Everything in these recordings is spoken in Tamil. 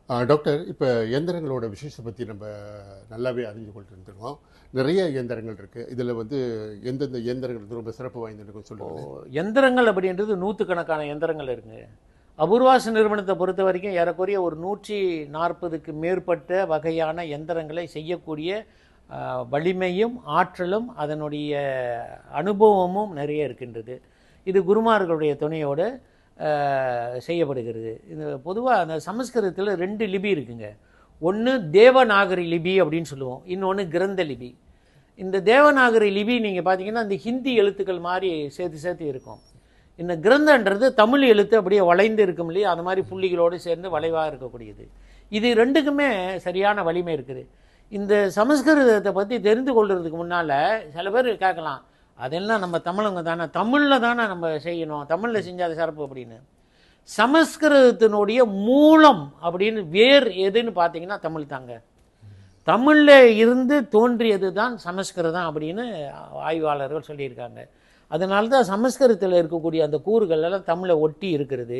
ஆ, டாக்டர் இப்போ இயந்திரங்களோட விசேஷத்தை பற்றி நம்ம நல்லாவே அறிஞ்சு கொண்டு இருந்திருக்கோம் நிறைய இயந்திரங்கள் இருக்குது இதில் வந்து எந்தெந்த இயந்திரங்கள் வந்து ரொம்ப சிறப்பு வாய்ந்ததுன்னு கொஞ்சம் சொல்லுங்கள் எந்திரங்கள் அப்படின்றது நூற்றுக்கணக்கான எந்திரங்கள் இருக்குங்க அபூர்வாச நிறுவனத்தை பொறுத்த வரைக்கும் ஏறக்குறைய ஒரு நூற்றி நாற்பதுக்கு மேற்பட்ட வகையான எந்திரங்களை செய்யக்கூடிய ஆ, வலிமையும் ஆற்றலும் அதனுடைய அனுபவமும் நிறைய இருக்கின்றது இது குருமார்களுடைய துணையோடு ஆ, செய்யப்படுகிறது இது பொதுவாக அந்த சமஸ்கிருதத்தில் ரெண்டு லிபி இருக்குங்க ஒன்று தேவநாகரி லிபி அப்படின்னு சொல்லுவோம் இன்னொன்று கிரந்த லிபி இந்த தேவநாகரி லிபி நீங்கள் பார்த்தீங்கன்னா இந்த ஹிந்தி எழுத்துக்கள் மாதிரி சேர்த்து சேர்த்து இருக்கும் இந்த கிரந்தன்றது தமிழ் எழுத்து அப்படியே வளைந்து இருக்கும் இல்லையா அது மாதிரி புள்ளிகளோடு சேர்ந்து வளைவாக இருக்கக்கூடியது இது ரெண்டுக்குமே சரியான வலிமை இருக்குது இந்த சமஸ்கிருதத்தை பற்றி தெரிந்து கொள்றதுக்கு முன்னால் சில பேர் கேட்கலாம் அதெல்லாம் நம்ம தமிழங்க தானே தமிழில் தானே நம்ம செய்யணும் தமிழில் செஞ்சால் அது சிறப்பு அப்படின்னு சமஸ்கிருதத்தினுடைய மூலம் அப்படின்னு வேர் எதுன்னு பார்த்தீங்கன்னா தமிழ் தாங்க தமிழில் இருந்து தோன்றியது தான் சமஸ்கிருதம் அப்படின்னு ஆய்வாளர்கள் சொல்லியிருக்காங்க அதனால தான் சமஸ்கிருதத்தில் இருக்கக்கூடிய அந்த கூறுகள் எல்லாம் தமிழை ஒட்டி இருக்கிறது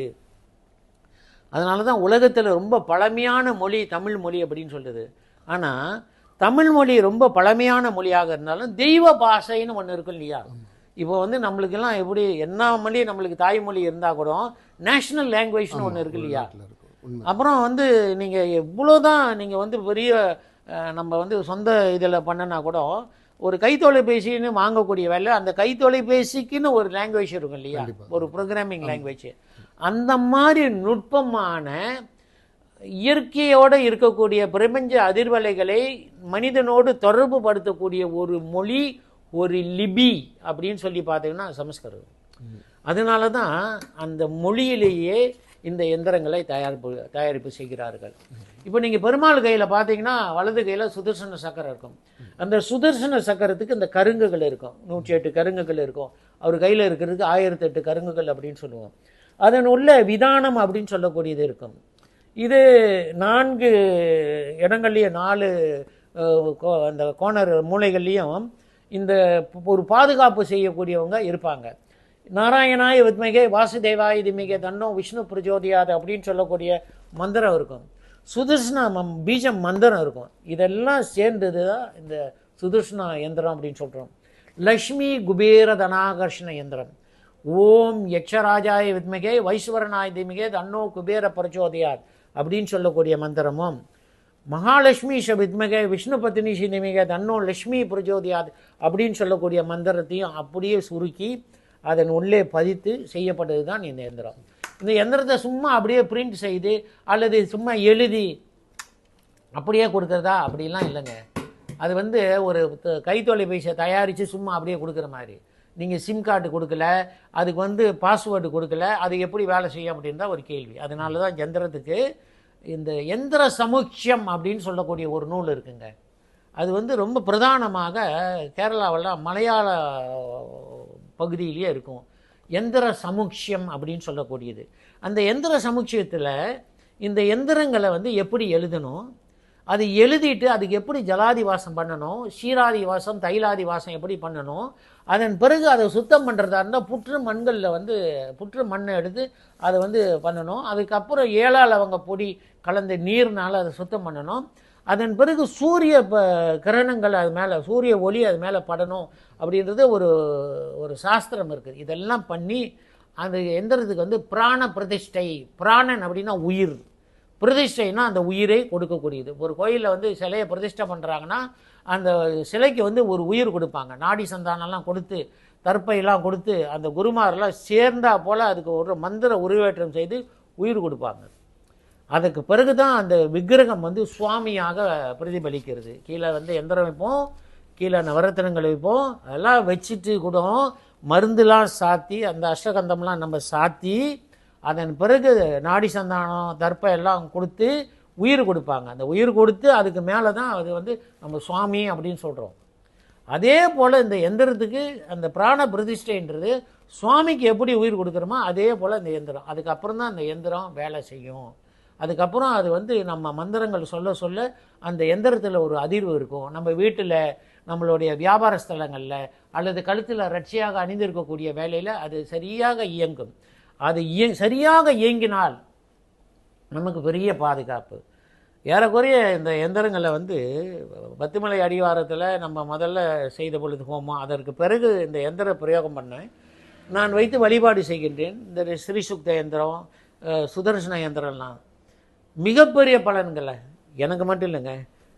அதனால தான் உலகத்தில் ரொம்ப பழமையான மொழி தமிழ் மொழி அப்படின்னு சொல்லுது ஆனால் தமிழ் மொழி ரொம்ப பழமையான மொழியாக இருந்தாலும் தெய்வ பாஷைன்னு ஒன்று இருக்கும் இல்லையா இப்போ வந்து நம்மளுக்கெல்லாம் எப்படி என்ன மொழி நம்மளுக்கு தாய்மொழி இருந்தால் கூட நேஷனல் லாங்குவேஜ்னு ஒன்று இருக்கு இல்லையா நாட்டுல இருக்கும் உண்மை அப்புறம் வந்து நீங்கள் எவ்வளோதான் நீங்கள் வந்து பெரிய அஹ், நம்ம வந்து சொந்த இதில் பண்ணனா கூட ஒரு கைத்தொலைபேசின்னு வாங்கக்கூடிய வேலை அந்த கைத்தொலைபேசிக்குன்னு ஒரு லாங்குவேஜ் இருக்கும் இல்லையா கண்டிப்பா. ஒரு ப்ரோக்ராமிங் லாங்குவேஜ் அந்த மாதிரி நுட்பமான இயற்கையோடு இருக்கக்கூடிய பிரபஞ்ச அதிர்வலைகளை மனிதனோடு தொடர்பு படுத்தக்கூடிய ஒரு மொழி ஒரு லிபி அப்படின்னு சொல்லி பார்த்தீங்கன்னா சமஸ்கிருதம் அதனால தான் அந்த மொழியிலேயே இந்த எந்திரங்களை தயாரிப்பு தயாரிப்பு செய்கிறார்கள் இப்போ நீங்கள் பெருமாள் கையில் பார்த்தீங்கன்னா வலது கையில் சுதர்சன சக்கரம் இருக்கும் அந்த சுதர்சன சக்கரத்துக்கு இந்த கருங்குகள் இருக்கும் நூற்றி எட்டு கருங்குகள் இருக்கும் அவர் கையில் இருக்கிறதுக்கு ஆயிரத்தி எட்டு கருங்குகள் அப்படின்னு சொல்லுவோம் அதன் உள்ள விதானம் அப்படின்னு சொல்லக்கூடியது இருக்கும் இது நான்கு இடங்கள்லையும் நாலு அஹ், கோ- அந்த கோணர் மூலைகள்லையும் இந்த ஒரு பாதுகாப்பு செய்யக்கூடியவங்க இருப்பாங்க நாராயணாய வித்மிகே வாசுதேவாய திமிகே தன்னோ விஷ்ணு பிரஜோதியாது அப்படின்னு சொல்லக்கூடிய மந்திரம் இருக்கும் சுதர்ஷ்ணா மம் பீஜம் மந்திரம் இருக்கும் இதெல்லாம் சேர்ந்தது தான் இந்த சுதர்ஷ்ணா யந்திரம் அப்படின்னு சொல்கிறோம் லக்ஷ்மி குபேர தனாகர்ஷண யந்திரம் ஓம் யக்ஷராஜாய வித்மிகே வைஸ்வரனாய திமிகே தன்னோ குபேர பிரச்சோதயாத் அப்படின்னு சொல்லக்கூடிய மந்திரமும் மகாலட்சுமி ஷ வித்மகே விஷ்ணு பத்தினி சினிமிக தன்னோ லக்ஷ்மி பிரஜோதியாத் அப்படின்னு சொல்லக்கூடிய மந்திரத்தையும் அப்படியே சுருக்கி அதன் உள்ளே பதித்து செய்யப்பட்டது தான் இந்த எந்திரம் இந்த எந்திரத்தை சும்மா அப்படியே பிரிண்ட் செய்து அல்லது சும்மா எழுதி அப்படியே கொடுக்கறதா அப்படிலாம் இல்லைங்க அது வந்து ஒரு த- கைத்தொலைபேசியை தயாரித்து சும்மா அப்படியே கொடுக்குற மாதிரி நீங்கள் சிம் கார்டு கொடுக்கல அதுக்கு வந்து பாஸ்வேர்டு கொடுக்கல அது எப்படி வேலை செய்யும் அப்படின்னு தான் ஒரு கேள்வி அதனால தான் எந்திரத்துக்கு இந்த எந்திர சமுச்சியம் அப்படின்னு சொல்லக்கூடிய ஒரு நூல் இருக்குங்க அது வந்து ரொம்ப பிரதானமாக கேரளாவெல்லாம் மலையாள பகுதியிலேயே இருக்கும் எந்திர சமுச்சியம் அப்படின்னு சொல்லக்கூடியது அந்த எந்திர சமுச்சியத்தில் இந்த எந்திரங்களை வந்து எப்படி எழுதணும் அது எழுதிட்டு அதுக்கு எப்படி ஜலாதி வாசம் பண்ணணும் ஷீராதி வாசம் தைலாதி வாசம் எப்படி பண்ணணும் அதன் பிறகு அதை சுத்தம் பண்ணுறதா இருந்தால் புற்று மண்களில் வந்து புற்று மண்ணை எடுத்து அதை வந்து பண்ணணும் அதுக்கப்புறம் ஏழா லவங்க பொடி கலந்த நீர்னால அதை சுத்தம் பண்ணணும் அதன் பிறகு சூரிய ப கிரணங்கள் அது மேலே சூரிய ஒளி அது மேலே படணும் அப்படின்றது ஒரு ஒரு சாஸ்திரம் இருக்குது இதெல்லாம் பண்ணி அந்த எந்திரத்துக்கு வந்து பிராண பிரதிஷ்டை பிராணன் அப்படின்னா உயிர் பிரதிஷ்டைனா அந்த உயிரை கொடுக்கக்கூடியது ஒரு கோயிலில் வந்து சிலையை பிரதிஷ்டை பண்ணுறாங்கன்னா அந்த சிலைக்கு வந்து ஒரு உயிர் கொடுப்பாங்க நாடி சந்தானம்லாம் கொடுத்து தர்ப்பையெல்லாம் கொடுத்து அந்த குருமாரெல்லாம் சேர்ந்தா போல் அதுக்கு ஒரு மந்திர உருவேற்றம் செய்து உயிர் கொடுப்பாங்க அதுக்கு பிறகு தான் அந்த விக்கிரகம் வந்து சுவாமியாக பிரதிபலிக்கிறது கீழே வந்து எந்திரம் வைப்போம் கீழே நவரத்தினங்கள் வைப்போம் அதெல்லாம் வச்சுட்டு கூட மருந்துலாம் சாத்தி அந்த அஷ்டகந்தம்லாம் நம்ம சாத்தி அதன் பிறகு நாடி சந்தானம் தர்ப்பம் எல்லாம் கொடுத்து உயிர் கொடுப்பாங்க அந்த உயிர் கொடுத்து அதுக்கு மேலே தான் அது வந்து நம்ம சுவாமி அப்படின்னு சொல்கிறோம் அதே போல் இந்த எந்திரத்துக்கு அந்த பிராண பிரதிஷ்டைன்றது சுவாமிக்கு எப்படி உயிர் கொடுக்குறோமோ அதே போல் இந்த எந்திரம் அதுக்கப்புறம் தான் அந்த எந்திரம் வேலை செய்யும் அதுக்கப்புறம் அது வந்து நம்ம மந்திரங்கள் சொல்ல சொல்ல அந்த எந்திரத்தில் ஒரு அதிர்வு இருக்கும் நம்ம வீட்டில் நம்மளுடைய வியாபார ஸ்தலங்களில் அல்லது கழுத்தில் ரட்சியாக அணிந்திருக்கக்கூடிய வேலையில் அது சரியாக இயங்கும் அது இய சரியாக இயங்கினால் நமக்கு பெரிய பாதுகாப்பு ஏறக்குறைய இந்த எந்திரங்களை வந்து பத்துமலை அடிவாரத்தில் நம்ம முதல்ல செய்த பொழுது ஹோமம் அதற்கு பிறகு இந்த எந்திர பிரயோகம் பண்ணேன் நான் வைத்து வழிபாடு செய்கின்றேன் இந்த ஸ்ரீசுக்த எந்திரம் அஹ், சுதர்சன எந்திரம்லாம் மிகப்பெரிய பலன்களை எனக்கு மட்டும் இல்லைங்க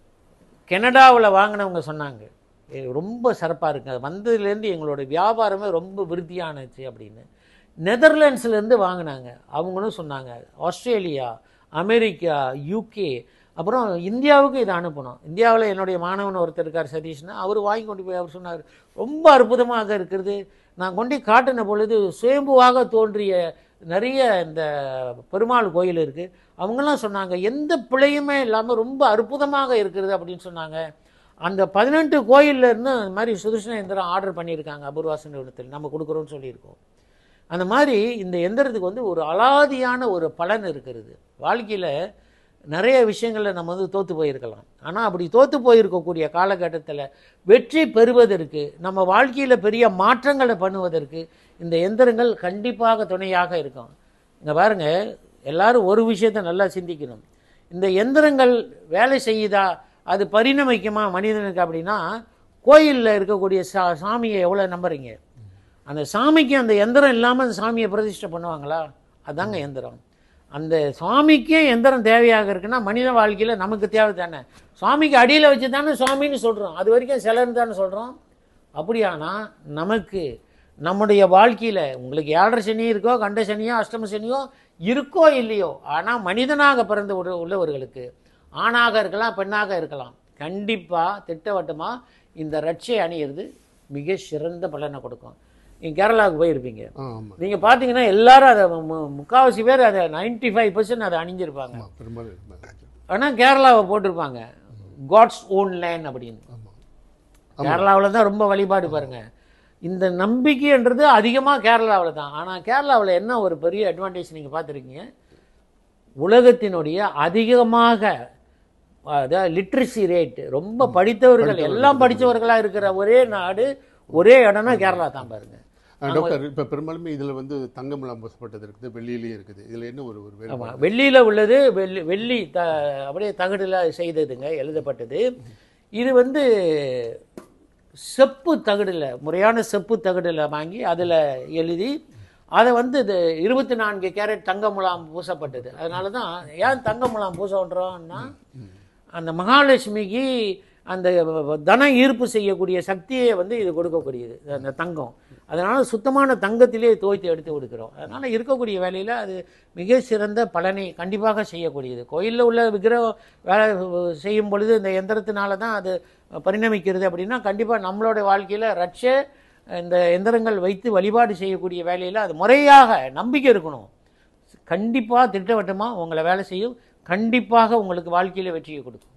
கனடாவில் வாங்கினவங்க சொன்னாங்க "ஏ, ரொம்ப சிறப்பாக இருக்கு அது வந்ததுலேருந்து எங்களோட வியாபாரமே ரொம்ப விருத்தியானுச்சு அப்படின்னு நெதர்லாண்ட்ஸ்லேருந்து வாங்கினாங்க அவங்களும் சொன்னாங்க ஆஸ்திரேலியா அமெரிக்கா யூகே அப்புறம் இந்தியாவுக்கு இதை அனுப்பணும் இந்தியாவில் என்னுடைய மாணவன் ஒருத்தர் இருக்கார் சதீஷ்னா அவர் வாங்கி கொண்டு போய் அவர் சொன்னார் ரொம்ப அற்புதமாக இருக்கிறது நான் கொண்டு போய் காட்டின பொழுது சுயம்புவாக தோன்றிய நிறைய இந்த பெருமாள் கோயில் இருக்குது அவங்கெல்லாம் சொன்னாங்க எந்த பிழையுமே இல்லாமல் ரொம்ப அற்புதமாக இருக்கிறது அப்படின்னு சொன்னாங்க அந்த பதினெட்டு கோயில்ல இருந்து அந்த மாதிரி சுதர்சன எந்திரம் ஆர்டர் பண்ணியிருக்காங்க அபூர்வாசன் நிறுவனத்தில் நம்ம கொடுக்குறோம்னு சொல்லியிருக்கோம் அந்த மாதிரி இந்த எந்திரத்துக்கு வந்து ஒரு அலாதியான ஒரு பலன் இருக்கிறது வாழ்க்கையில் நிறைய விஷயங்களில் நம்ம வந்து தோற்று போயிருக்கலாம் ஆனால் அப்படி தோற்று போயிருக்கக்கூடிய காலகட்டத்தில் வெற்றி பெறுவதற்கு நம்ம வாழ்க்கையில் பெரிய மாற்றங்களை பண்ணுவதற்கு இந்த எந்திரங்கள் கண்டிப்பாக துணையாக இருக்கும் இங்கே பாருங்க எல்லாரும் ஒரு விஷயத்தை நல்லா சிந்திக்கணும் இந்த எந்திரங்கள் வேலை செய்யுதா அது பரிணமிக்குமா மனிதனுக்கு அப்படின்னா கோயிலில் இருக்கக்கூடிய சா சாமியை எவ்வளோ நம்புறீங்க அந்த சாமிக்கு அந்த எந்திரம் இல்லாமல் அந்த சாமியை பிரதிஷ்டை பண்ணுவாங்களா அதாங்க எந்திரம் அந்த சுவாமிக்கே எந்திரம் தேவையாக இருக்குன்னா மனித வாழ்க்கையில் நமக்கு தேவை தானே சுவாமிக்கு அடியில் வச்சு தானே சுவாமின்னு சொல்கிறோம் அது வரைக்கும் சிலர்னு தானே சொல்கிறோம் அப்படியானா நமக்கு நம்முடைய வாழ்க்கையில் உங்களுக்கு ஏழரை சனி இருக்கோ கண்ட சனியோ அஷ்டம சனியோ இருக்கோ இல்லையோ ஆனால் மனிதனாக பிறந்து உள்ள- உள்ளவர்களுக்கு ஆணாக இருக்கலாம் பெண்ணாக இருக்கலாம் கண்டிப்பாக திட்டவட்டமாக இந்த ரட்சை அணியிறது மிக சிறந்த பலனை கொடுக்கும் நீங்கள் கேரளாவுக்கு போயிருப்பீங்க ஆமாம் நீங்கள் பார்த்தீங்கன்னா எல்லாரும் அதை மு- முக்காவாசி பேர் அதை 95% ஃபைவ் பர்சன்ட் அதை அணிஞ்சிருப்பாங்க ஆமாம் பெரும்பாலும் ஆனால் கேரளாவை போட்டிருப்பாங்க காட்ஸ் ஓன் லேண்ட் அப்படின்னு ஆமாம் கேரளாவில் தான் ரொம்ப வழிபாடு பாருங்க இந்த நம்பிக்கைன்றது அதிகமாக கேரளாவில் தான் ஆனால் கேரளாவில் என்ன ஒரு பெரிய அட்வான்டேஜ் நீங்கள் பார்த்துருக்கீங்க உலகத்தினுடைய அதிகமாக அதாவது லிட்ரஸி ரேட் ரொம்ப படித்தவர்கள் எல்லாம் படித்தவர்களாக இருக்கிற ஒரே நாடு ஒரே இடம்னா கேரளா தான் பாருங்க ஆ, டாக்டர் இப்போ பெரும்பாலுமே இதில் வந்து தங்கமெல்லாம் பூசப்பட்டது இருக்குது வெள்ளியிலையும் இருக்குது இதில் என்ன ஒரு ஒரு வேறுபாடு ஆமாம் வெள்ளியில் உள்ளது வெள்ளி வெள்ளி த அப்படியே தகடில் செய்ததுங்க எழுதப்பட்டது இது வந்து செப்பு தகடில் முறையான செப்பு தகடில் வாங்கி அதில் எழுதி அதை வந்து இது இருபத்தி நான்கு கேரட் தங்க முலாம் பூசப்பட்டது அதனால தான் ஏன் தங்க முலாம் பூசன்றோம்னா அந்த மகாலட்சுமிக்கு அந்த தன ஈர்ப்பு செய்யக்கூடிய சக்தியை வந்து இது கொடுக்கக்கூடியது அந்த தங்கம் அதனால் சுத்தமான தங்கத்திலே துவைத்து எடுத்து கொடுக்குறோம் அதனால் இருக்கக்கூடிய வேலையில் அது மிக சிறந்த பலனை கண்டிப்பாக செய்யக்கூடியது கோயிலில் உள்ள விக்கிரகம் வேலை செய்யும் பொழுது இந்த எந்திரத்தினால தான் அது பரிணமிக்கிறது அப்படின்னா கண்டிப்பாக நம்மளோட வாழ்க்கையில் ரட்ச இந்த எந்திரங்கள் வைத்து வழிபாடு செய்யக்கூடிய வேலையில் அது முறையாக நம்பிக்கை இருக்கணும் கண்டிப்பாக திட்டவட்டமாக உங்களை வேலை செய்யும் கண்டிப்பாக உங்களுக்கு வாழ்க்கையில் வெற்றியை கொடுக்கும்